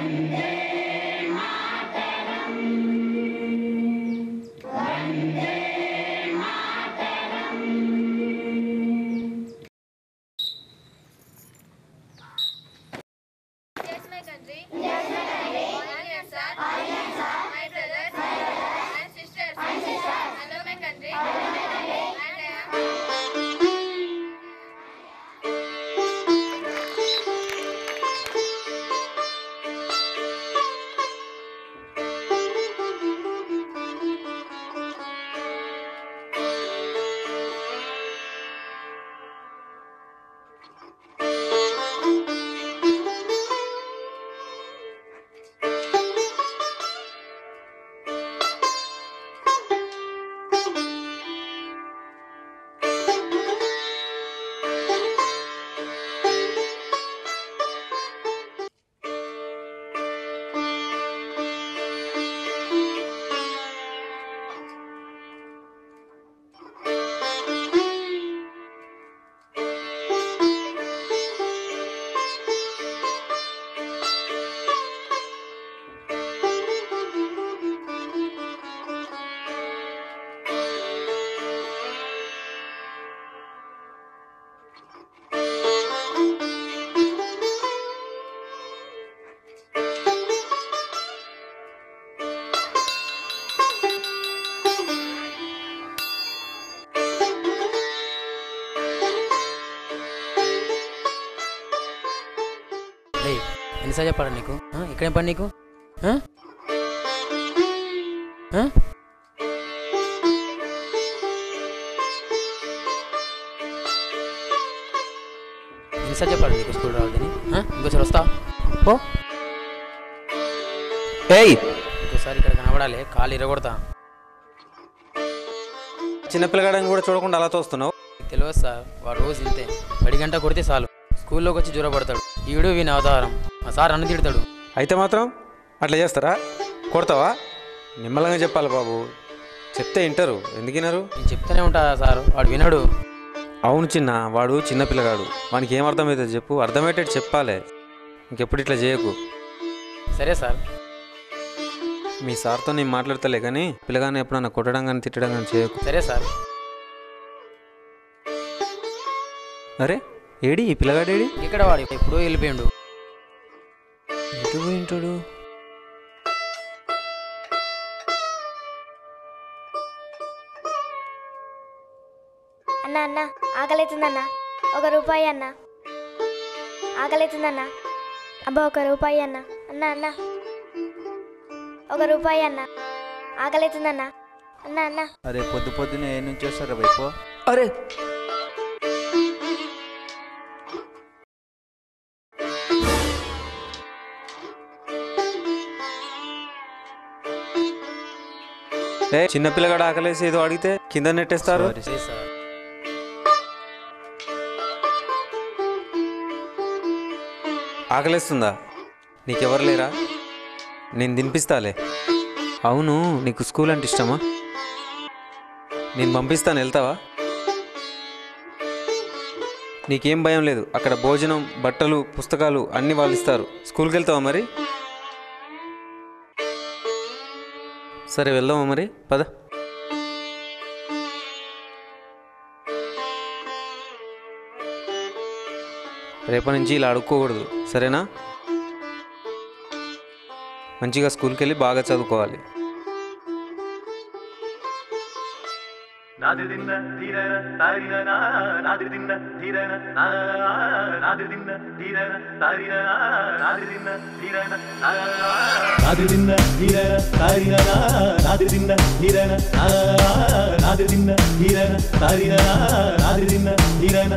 Yes, my country. Yes, my country. All Indians are. All Indians are. My brothers. My brothers. And sisters. And sisters. Hello, my country. Hello, my country. And I am. రేయ్ ఎన్నిసార్లు చెప్పాలి నీకు ఆ? ఇక్కడేం పని నీకు ఆ? ఆ? ఎన్నిసార్లు చెప్పాలి నీకు స్కూల్ రావద్దని ఆ? ఇంకోసారి వస్తా పో ఏయ్ ఇంకోసారి ఇక్కడ కనబడాలి కాలు ఇరగొడతా చిన్నపిల్లగాడని కూడా చూడకుండా అలా తోస్తున్నావు నీకు తెలియదు సార్ వాడు రోజు ఇంతే పడి గంట కొడితే చాలు స్కూల్లోకి వచ్చి జ్వరపడతాడు ఈడు వీని అవతారం మా సార్ అన్న తిడతాడు అయితే మాత్రం అట్లా చేస్తారా కొడతావా నిమ్మలంగా చెప్పాలి బాబు చెప్తే వింటారు ఎందుకు వినరు నేను చెప్తూనే ఉంటా సార్ వాడు వినడు అవును చిన్న వాడు చిన్న పిల్లగాడు వానికి ఏం అర్థమవుతుంది చెప్పు అర్థమయ్యేటట్టు చెప్పాలి ఇంకెప్పుడు ఇట్లా చేయకు సరే సార్ మీ సార్తో నేను మాట్లాడతలే కానీ పిల్లగాని ఎప్పుడన్నా కొట్టడం కానీ తిట్టడం కానీ చేయకు సరే సార్ అరే ఏడి ఈ పిల్లగాడేడి ఇక్కడ వాడు ఎప్పుడూ వెళ్ళిపోయిండు ఎటు పోయింటాడు అన్న అన్న ఆకలితుందన్న ఒక రూపాయి అన్న ఆకలితుందన్న అబ్బా ఒక రూపాయి అన్న అన్న అన్న ఒక రూపాయి అన్న ఆకలితుందన్న అన్న అన్న అరే పొద్దు పొద్దునే ఏ నుంచి వస్తారా వైపు అరే ఏ చిన్న పిల్లగాడు ఆకలేసి ఏదో అడిగితే కింద నెట్టేస్తారు సరే సార్ ఆకలేస్తుందా నీకెవరు లేరా నేను తినిపిస్తాలే అవును నీకు స్కూల్ అంటే ఇష్టమా నేను పంపిస్తాను వెళ్తావా నీకేం భయం లేదు అక్కడ భోజనం బట్టలు పుస్తకాలు అన్నీ వాళ్ళు ఇస్తారు స్కూల్కి వెళ్తావా మరి సరే వెళ్దామా మరి పద రేపటి నుంచి ఇలా అడుక్కోకూడదు సరేనా మంచిగా స్కూల్కి వెళ్ళి బాగా చదువుకోవాలి నాదిదిన్న ధీరన తారిన నాదిదిన్న ధీరన నాదిదిన్న ధీరన తారిన నాదిదిన్న ధీరన నాదిదిన్న ధీరన తారిన నాదిదిన్న ధీరన నాదిదిన్న ధీరన తారిన నాదిదిన్న ధీరన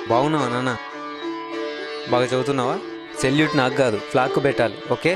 బాగున్నావా నాన్న బాగా చదువుతున్నావా సెల్యూట్ నాకు కాదు ఫ్లాగ్ పెట్టాలి ఓకే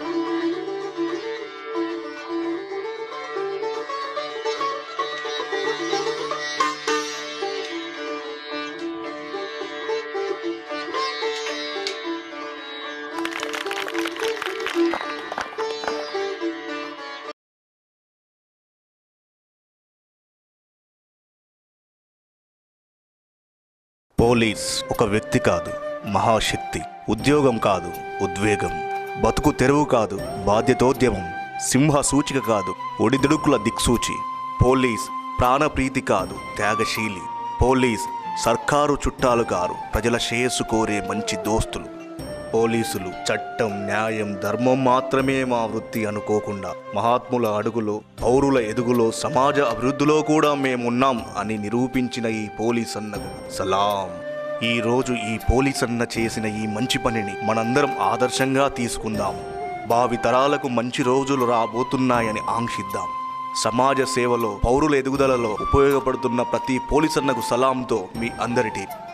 పోలీస్ ఒక వ్యక్తి కాదు మహాశక్తి ఉద్యోగం కాదు ఉద్వేగం బతుకు తెరువు కాదు బాధ్యతోద్యమం సింహ సూచిక కాదు ఒడిదుడుకుల దిక్సూచి పోలీస్ ప్రాణప్రీతి కాదు త్యాగశీలి పోలీస్ సర్కారు చుట్టాలు కారు ప్రజల శ్రేయస్సు కోరే మంచి దోస్తులు పోలీసులు చట్టం న్యాయం ధర్మం మాత్రమే మా వృత్తి అనుకోకుండా మహాత్ముల అడుగులో పౌరుల ఎదుగులో సమాజ అభివృద్ధిలో కూడా మేమున్నాం అని నిరూపించిన ఈ పోలీస్ అన్నకు సలాం ఈ రోజు ఈ పోలీస్ అన్న చేసిన ఈ మంచి పనిని మనందరం ఆదర్శంగా తీసుకుందాం భావి తరాలకు మంచి రోజులు రాబోతున్నాయని ఆంక్షిద్దాం సమాజ సేవలో పౌరుల ఎదుగుదలలో ఉపయోగపడుతున్న ప్రతి పోలీస్ అన్నకు సలాంతో మీ అందరి టీం